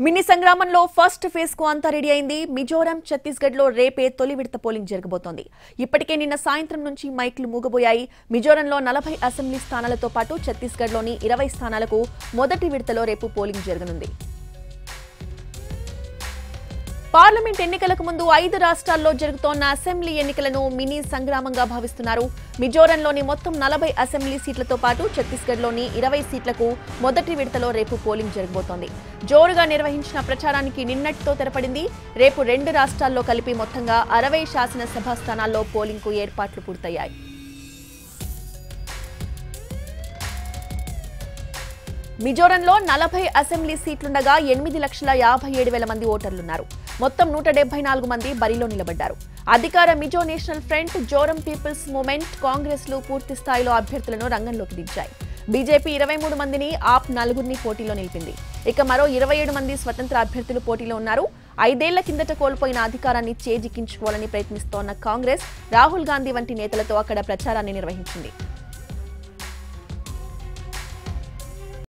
mini సంగ్రామంలో first phase కు అంతా రెడీ అయింది మిజోరాం ఛత్తీస్గఢ్ లో రేపే తొలి విడత పోలింగ్ జరగబోతోంది ఇప్పటికే నిన్న సాయంత్రం నుంచి మైక్లు మూగబోయాయి మిజోరంలో నలభై అసెంబ్లీ స్థానాలతో పాటు ఛత్తీస్గఢ్ లోని ఇరవై స్థానాలకు మొదటి విడతలో రేపు పోలింగ్ జరగనుంది పార్లమెంట్ ఎన్నికలకు ముందు ఐదు రాష్ట్రాల్లో జరుగుతోన్న అసెంబ్లీ ఎన్నికలను మినీ సంగ్రామంగా భావిస్తున్నారు మిజోరంలోని మొత్తం నలభై అసెంబ్లీ సీట్లతో పాటు ఛత్తీస్గఢ్లోని ఇరవై సీట్లకు మొదటి విడతలో రేపు పోలింగ్ జరగబోతోంది జోరుగా నిర్వహించిన ప్రచారానికి నిన్నటితో తెరపడింది రేపు రెండు రాష్ట్రాల్లో కలిపి మొత్తంగా అరవై శాసనసభ స్థానాల్లో పోలింగ్కు ఏర్పాట్లు పూర్తయ్యాయి మిజోరంలో నలభై అసెంబ్లీ సీట్లుండగా ఎనిమిది లక్షల యాభై ఏడు వేల మంది ఓటర్లున్నారు మొత్తం నూట డెబ్బై నాలుగు మంది బరిలో నిలబడ్డారు అధికార Mizo national front Zoram people's movement కాంగ్రెస్లు పూర్తి స్థాయిలో అభ్యర్థులను రంగంలోకి దించాయి బీజేపీ ఇరవై మూడు మందిని ఆప్ నలుగురిని పోటీలో నిలిపింది ఇక మరో ఇరవై ఏడు మంది స్వతంత్ర అభ్యర్థులు పోటీలో ఉన్నారు ఐదేళ్ల కిందట కోల్పోయిన అధికారాన్ని చేజిక్కించుకోవాలని ప్రయత్నిస్తోన్న కాంగ్రెస్ రాహుల్ గాంధీ వంటి నేతలతో అక్కడ ప్రచారాన్ని నిర్వహించింది